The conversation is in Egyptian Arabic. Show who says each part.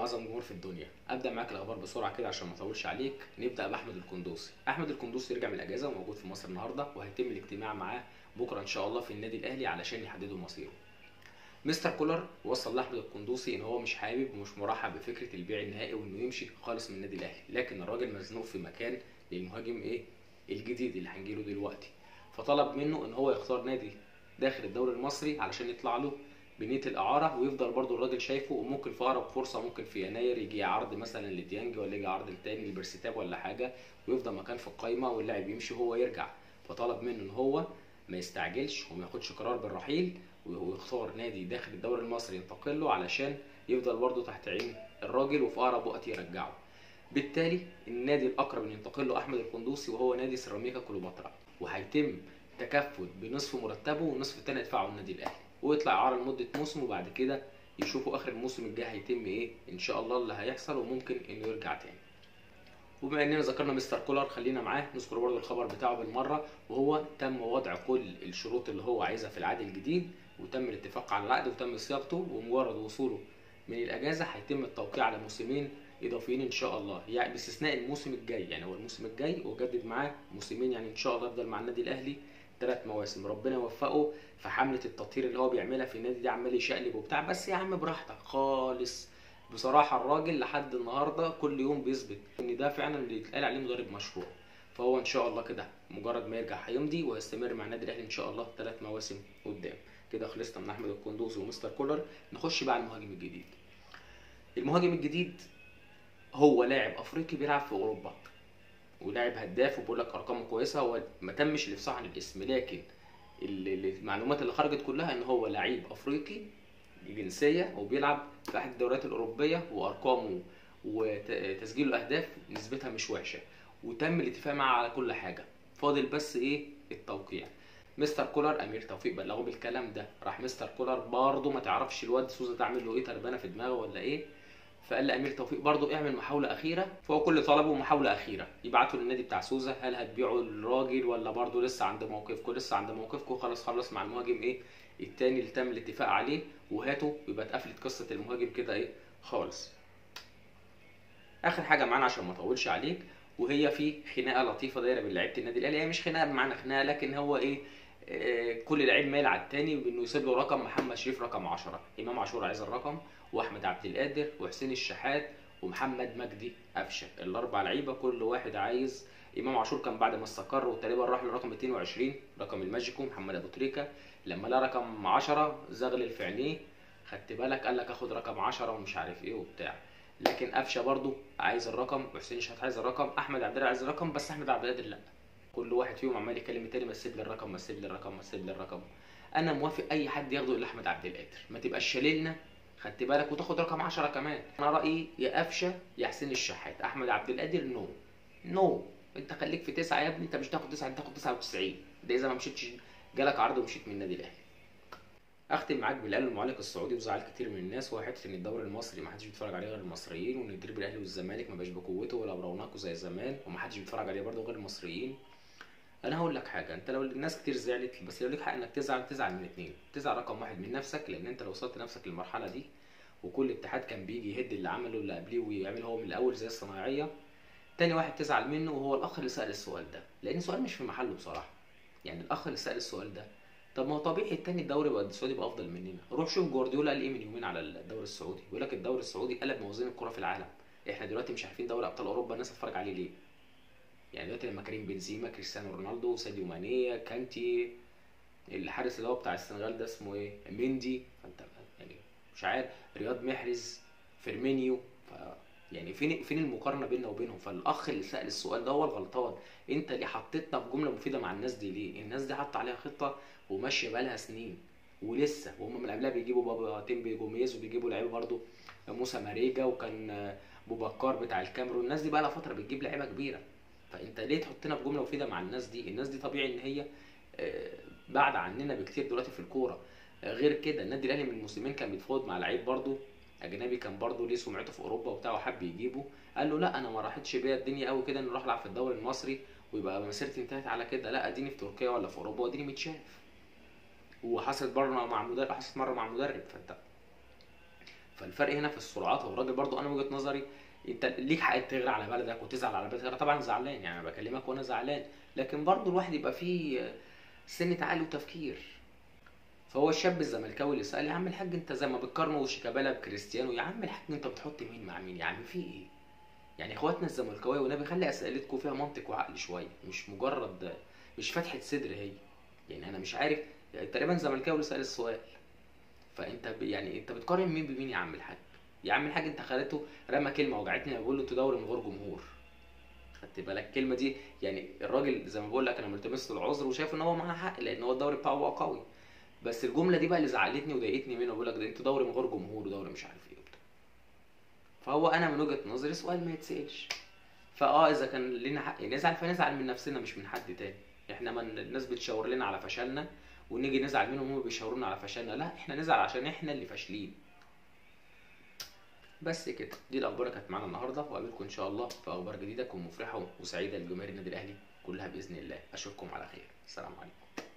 Speaker 1: واعظم جمهور في الدنيا ابدا معاك الاخبار بسرعه كده عشان ما اطولش عليك نبدا باحمد القندوسي احمد القندوسي رجع من الاجازه وموجود في مصر النهارده وهيتم الاجتماع معاه بكره ان شاء الله في النادي الاهلي علشان يحددوا مصيره مستر كولر وصل لاحمد القندوسي ان هو مش حابب ومش مرحب بفكره البيع النهائي وانه يمشي خالص من النادي الاهلي لكن الراجل مزنوق في مكان للمهاجم ايه الجديد اللي هنجيله دلوقتي فطلب منه ان هو يختار نادي داخل الدوري المصري علشان يطلع له بنيه الاعاره ويفضل برضو الراجل شايفه وممكن في اقرب فرصه ممكن في يناير يجي عرض مثلا لديانج ولا يجي عرض تاني لبرسيتاب ولا حاجه ويفضل مكان في القايمه واللاعب يمشي وهو يرجع فطلب منه ان هو ما يستعجلش وما ياخدش قرار بالرحيل ويختار نادي داخل الدوري المصري ينتقل له علشان يفضل برضه تحت عين الراجل وفي اقرب وقت يرجعه بالتالي النادي الاقرب ان ينتقل له احمد القندوسي وهو نادي سيراميكا كليوباترا وهيتم تكفل بنصف مرتبه والنصف التاني يدفعه النادي الاهلي ويطلع اعاره لمده موسم وبعد كده يشوفوا اخر الموسم الجاي هيتم ايه ان شاء الله اللي هيحصل وممكن انه يرجع تاني وبما اننا ذكرنا مستر كولر خلينا معاه نذكر برضه الخبر بتاعه بالمره وهو تم وضع كل الشروط اللي هو عايزها في العقد الجديد وتم الاتفاق على العقد وتم صياغته ومجرد وصوله من الاجازه هيتم التوقيع على موسمين اضافيين ان شاء الله يعني باستثناء الموسم الجاي يعني هو الموسم الجاي وجدد معاه موسمين يعني ان شاء الله يفضل مع النادي الاهلي ثلاث مواسم ربنا يوفقه في حمله التطهير اللي هو بيعملها في النادي دي عمال يشقلب وبتاع بس يا عم براحتك خالص بصراحه الراجل لحد النهارده كل يوم بيثبت ان ده فعلا اللي يتقال عليه مدرب مشروع فهو ان شاء الله كده مجرد ما يرجع هيمضي ويستمر مع النادي الاهلي ان شاء الله ثلاث مواسم قدام كده خلصنا من احمد القندوسي ومستر كولر نخش بقى على المهاجم الجديد المهاجم الجديد هو لاعب افريقي بيلعب في اوروبا ولاعب هداف وبقول لك ارقامه كويسه هو ما تمش الافصاح عن الاسم لكن المعلومات اللي خرجت كلها ان هو لعيب افريقي جنسيه وبيلعب في احد الدوريات الاوروبيه وارقامه وتسجيل الاهداف نسبتها مش وحشه وتم الاتفاق معاه على كل حاجه فاضل بس ايه التوقيع مستر كولر امير توفيق بلغه بالكلام ده راح مستر كولر برضه ما تعرفش الواد سوزا تعمل له ايه تربانه في دماغه ولا ايه فقال لامير توفيق برضه اعمل محاوله اخيره فهو كل طلبه محاوله اخيره يبعتوا للنادي بتاع سوزا هل هتبيعوا الراجل ولا برضه لسه عند موقفكم لسه عند موقفكم خلاص خلص مع المهاجم ايه التاني اللي تم الاتفاق عليه وهاتوا يبقى اتقفلت قصه المهاجم كده ايه خالص اخر حاجه معانا عشان ما اطولش عليك وهي في خناقه لطيفه دايره بين لعيبه النادي الاهلي هي مش خناقه بمعنى خناقه لكن هو ايه آه كل لعيب مايل على التاني بانه يسيب له رقم محمد شريف رقم 10 امام عاشور عايز الرقم واحمد عبد القادر وحسين الشحات ومحمد مجدي قفشه الاربع لعيبه كل واحد عايز امام عاشور كان بعد ما استقر وتقريبا راح لرقم 22 رقم الماجيكو محمد ابو تريكه لما لقى رقم 10 زغلل في عينيه خدت بالك قال لك اخد رقم 10 ومش عارف ايه وبتاع لكن قفشه برضو عايز الرقم وحسين الشحات عايز الرقم احمد عبد القادر عايز الرقم بس احمد عبد القادر لا كل واحد فيهم عمال يكلم التاني ما تسيب لي الرقم ما تسيب لي الرقم ما تسيب لي الرقم انا موافق اي حد ياخده الا احمد عبد القادر ما تبقاش شاللنا خدت بالك وتاخد رقم 10 كمان انا رايي يا قفشه يا حسين الشحات احمد عبد القادر نو نو انت خليك في تسعه يا ابني انت مش تاخد تسعه انت تاخد 99 ده اذا ما مشيتش جالك عرض ومشيت من النادي الاهلي اختم معاك بالقال المعلق السعودي وزعل كتير من الناس وهو حته ان الدوري المصري ما حدش بيتفرج عليه غير المصريين وان الديربي الاهلي والزمالك ما بقاش بقوته ولا برونقه زي زمان وما حدش بيتفرج عليه برضه غير المصريين انا هقول لك حاجه انت لو الناس كتير زعلت بس لو ليك حق انك تزعل تزعل من اتنين تزعل رقم واحد من نفسك لان انت لو وصلت نفسك للمرحله دي وكل اتحاد كان بيجي يهد اللي عمله اللي قبليه ويعمل هو من الاول زي الصناعيه تاني واحد تزعل منه وهو الاخ اللي سال السؤال ده لان السؤال مش في محله بصراحه يعني الاخ اللي سال السؤال ده طب ما هو طبيعي التاني الدوري بقى السعودي يبقى افضل مننا روح شوف جوارديولا قال ايه من يومين على الدوري السعودي بيقول لك الدوري السعودي قلب موازين الكره في العالم احنا دلوقتي مش عارفين دوري ابطال اوروبا الناس هتتفرج عليه ليه يعني دلوقتي لما كريم بنزيما كريستيانو رونالدو ساديو ماني كانتي الحارس اللي هو بتاع السنغال ده اسمه ايه ميندي فانت يعني مش عارف رياض محرز فيرمينيو ف يعني فين فين المقارنه بيننا وبينهم فالاخ اللي سال السؤال ده هو الغلطان انت اللي حطيتنا في جمله مفيده مع الناس دي ليه الناس دي حاطه عليها خطه وماشيه بقالها سنين ولسه وهم من قبلها بيجيبوا بابا تيمبي جوميز وبيجيبوا لعيبه برضو موسى ماريجا وكان بوبكار بتاع الكاميرون الناس دي بقى لها فتره بتجيب لعيبه كبيره فانت ليه تحطنا في جمله مفيده مع الناس دي الناس دي طبيعي ان هي بعد عننا بكتير دلوقتي في الكوره غير كده النادي الاهلي من الموسمين كان بيتفاوض مع لعيب برضو اجنبي كان برضه ليه سمعته في اوروبا وبتاع وحب يجيبه قال له لا انا ما راحتش بيا الدنيا قوي كده ان اروح العب في الدوري المصري ويبقى مسيرتي انتهت على كده لا اديني في تركيا ولا في اوروبا واديني متشاف وحصلت بره مع مدرب حصلت مره مع مدرب فانت فالفرق هنا في السرعات هو الراجل برضو انا من وجهه نظري انت ليك حق تغير على بلدك وتزعل على بلدك انا طبعا زعلان يعني انا بكلمك وانا زعلان لكن برضو الواحد يبقى فيه سنه عقل وتفكير فهو الشاب الزملكاوي اللي سال يا عم الحاج انت زي ما بتقارنه شيكابالا بكريستيانو يا عم الحاج انت بتحط مين مع مين يا عم في ايه يعني اخواتنا الزملكاويه والنبي خلي اسئلتكم فيها منطق وعقل شويه مش مجرد مش فتحه صدر هي يعني انا مش عارف يعني تقريبا زملكاوي اللي سال السؤال فانت ب... يعني انت بتقارن مين بمين يا عم الحاج يا عم الحاج انت خليته رمى كلمه وجعتني بقول له انتوا دوري من غير جمهور خدت بالك الكلمه دي يعني الراجل زي ما بقول لك انا ملتمس له العذر وشايف ان هو معاه حق لان هو الدوري بتاعه بقى قوي بس الجمله دي بقى اللي زعلتني وضايقتني منه بقول لك ده انتوا دوري من غير جمهور ودوري مش عارف ايه وبتاع فهو انا من وجهه نظري سؤال ما يتسالش فاه اذا كان لنا حق نزعل فنزعل من نفسنا مش من حد تاني احنا ما الناس بتشاور لنا على فشلنا ونيجي نزعل منهم هم بيشاورونا على فشلنا لا احنا نزعل عشان احنا اللي فاشلين بس كده دي الاخبار اللي كانت معانا النهارده واقابلكم ان شاء الله في اخبار جديده تكون مفرحه وسعيده لجماهير النادي الاهلي كلها باذن الله اشوفكم على خير السلام عليكم